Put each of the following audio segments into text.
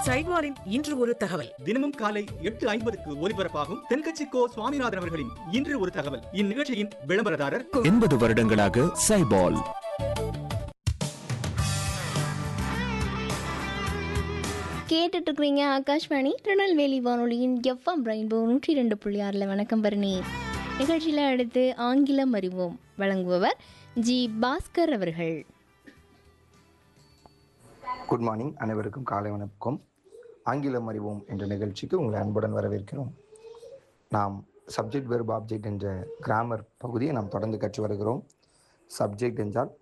சைவாரின் இன்று ஒரு தகவல் தினமும் காலை எட்டு ஐம்பதுக்கு ஒலிபரப்பாகும் தென்கட்சி கோ சுவாமிநாதன் அவர்களின் இன்று ஒரு தகவல் இந்நிகழ்ச்சியின் விளம்பரதாரர் எண்பது வருடங்களாக சைபால் கேட்டுட்டு இருக்கிறீங்க ஆகாஷ்வாணி திருநெல்வேலி வானொலியின் எஃப்எம் ரெயின்போ நூற்றி ரெண்டு புள்ளி ஆறில் வணக்கம் பரணி நிகழ்ச்சியில் அடுத்து ஆங்கிலம் அறிவோம் வழங்குபவர் ஜி பாஸ்கர் அவர்கள் குட் மார்னிங் அனைவருக்கும் காலை வணக்கம் ஆங்கிலம் அறிவோம் என்ற நிகழ்ச்சிக்கு உங்களை அன்புடன் வரவேற்கிறோம் நாம் சப்ஜெக்ட் வெர்ப் ஆப்ஜெக்ட் என்ற கிராமர் பகுதியை நாம் தொடர்ந்து கற்று வருகிறோம் சப்ஜெக்ட் என்றால்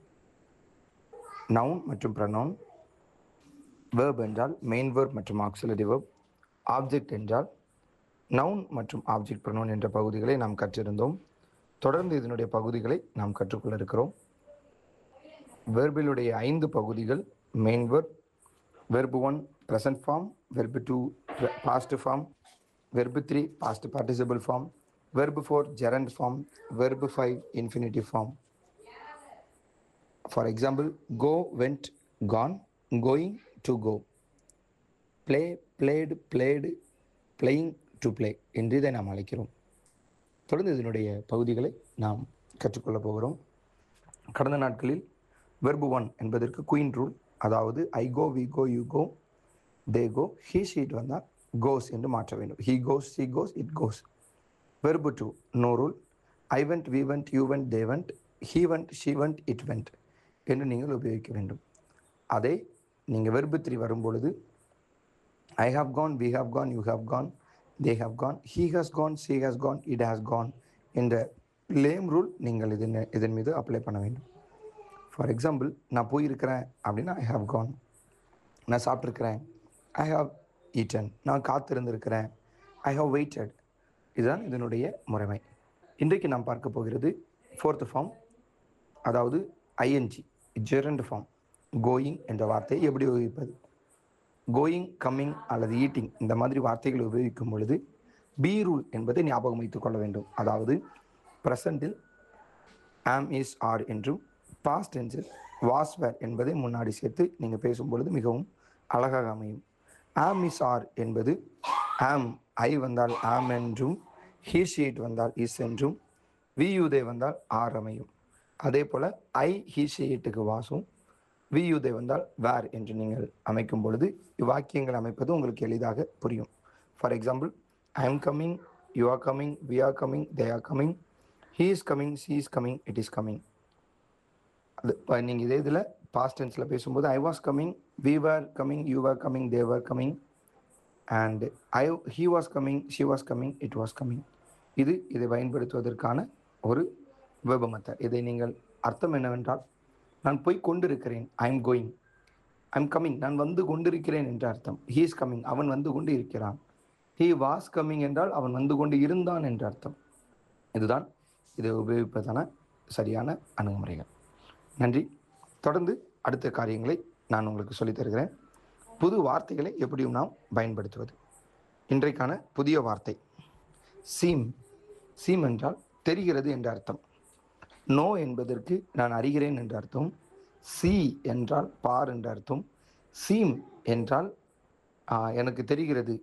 நவுன் மற்றும் ப்ரனவுன் வேர்ப் என்றால் மெயின் வேர்ப் மற்றும் ஆக்சிலரி வேர்ப் ஆப்ஜெக்ட் என்றால் நவுன் மற்றும் ஆப்ஜெக்ட் ப்ரனவுன் என்ற பகுதிகளை நாம் கற்றிருந்தோம் தொடர்ந்து இதனுடைய பகுதிகளை நாம் கற்றுக்கொள்ள இருக்கிறோம் வெர்பிலுடைய ஐந்து பகுதிகள் main verb verb one present form verb two past form verb three past participle form verb four gerund form verb five infinitive form for example go went gone going to go play played played playing to play என்று இதை நாம் அழைக்கிறோம் தொடர்ந்து இதனுடைய பகுதிகளை நாம் கற்றுக்கொள்ளப் போகிறோம் கடந்த நாட்களில் வெர்பு ஒன் என்பதற்கு குயின் ரூல் அதாவது I go we go you go they go he she it வந்தால் கோஸ் என்று மாற்ற வேண்டும் he goes she goes it goes verb two no rule I went we went you went they went he went she went it went என்று நீங்கள் உபயோகிக்க வேண்டும் அதை நீங்கள் வெர்பு த்ரீ வரும்பொழுது I have gone we have gone you have gone they have Khan he has gone she has gone it has gone என்ற லேம் rule நீங்கள் இதன் இதன் மீது அப்ளை பண்ண வேண்டும் ஃபார் எக்ஸாம்பிள் நான் போயிருக்கிறேன் அப்படின்னா ஐ ஹாவ் கான் நான் சாப்பிட்ருக்கிறேன் ஐ ஹாவ் ஈட்டன் நான் காத்திருந்திருக்கிறேன் ஐ ஹாவ் வெயிட்டட் இதுதான் இதனுடைய முறைமை இன்றைக்கு நாம் பார்க்க போகிறது ஃபோர்த் ஃபார்ம் அதாவது ஐஎன்ஜி ஜெரண்ட் ஃபார்ம் கோயிங் என்ற வார்த்தையை எப்படி உபயோகிப்பது கோயிங் கம்மிங் அல்லது ஈட்டிங் இந்த மாதிரி வார்த்தைகளை உபயோகிக்கும் பொழுது பி ரூல் என்பதை ஞாபகம் வைத்துக் கொள்ள வேண்டும் அதாவது ப்ரெசண்டில் ஆம் இஸ் ஆர் என்றும் பாஸ்ட் டென்ஸில் வாஸ் வேர் என்பதை முன்னாடி சேர்த்து நீங்கள் பேசும் பொழுது மிகவும் அழகாக அமையும் ஆம் இஸ் ஆர் என்பது ஆம் ஐ வந்தால் ஆம் என்றும் ஹீ ஷீட் வந்தால் இஸ் என்றும் வி யூதே வந்தால் ஆர் அமையும் அதே போல் ஐ ஹீ ஷீட்டுக்கு வாசும் வி யூதே வந்தால் வேர் என்று நீங்கள் அமைக்கும் பொழுது இவ்வாக்கியங்கள் அமைப்பது உங்களுக்கு எளிதாக புரியும் for example I am coming you are coming we are coming they are coming he is coming she is coming it is coming அது இப்போ நீங்கள் இதே இதில் பாஸ்ட் டென்ஸில் பேசும்போது I was coming we were coming you are coming they were coming and I he was coming she was coming it was coming இது இதை பயன்படுத்துவதற்கான ஒரு விபமத்தை இதை நீங்கள் அர்த்தம் என்னவென்றால் நான் போய் கொண்டிருக்கிறேன் I am going I am coming நான் வந்து கொண்டிருக்கிறேன் என்ற அர்த்தம் ஹீ இஸ் கம்மிங் அவன் வந்து கொண்டு இருக்கிறான் ஹீ வாஸ் கம்மிங் என்றால் அவன் வந்து கொண்டு இருந்தான் என்ற அர்த்தம் இதுதான் இதை உபயோகிப்பதான சரியான அணுகுமுறைகள் நன்றி தொடர்ந்து அடுத்த காரியங்களை நான் உங்களுக்கு சொல்லித் தருகிறேன் புது வார்த்தைகளை எப்படியும் நாம் பயன்படுத்துவது இன்றைக்கான புதிய வார்த்தை சீம் சீம் என்றால் தெரிகிறது என்ற அர்த்தம் நோ என்பதற்கு நான் அறிகிறேன் என்ற அர்த்தம் சி என்றால் பார் என்ற அர்த்தம் சீம் என்றால் ஆஹ், எனக்கு தெரிகிறது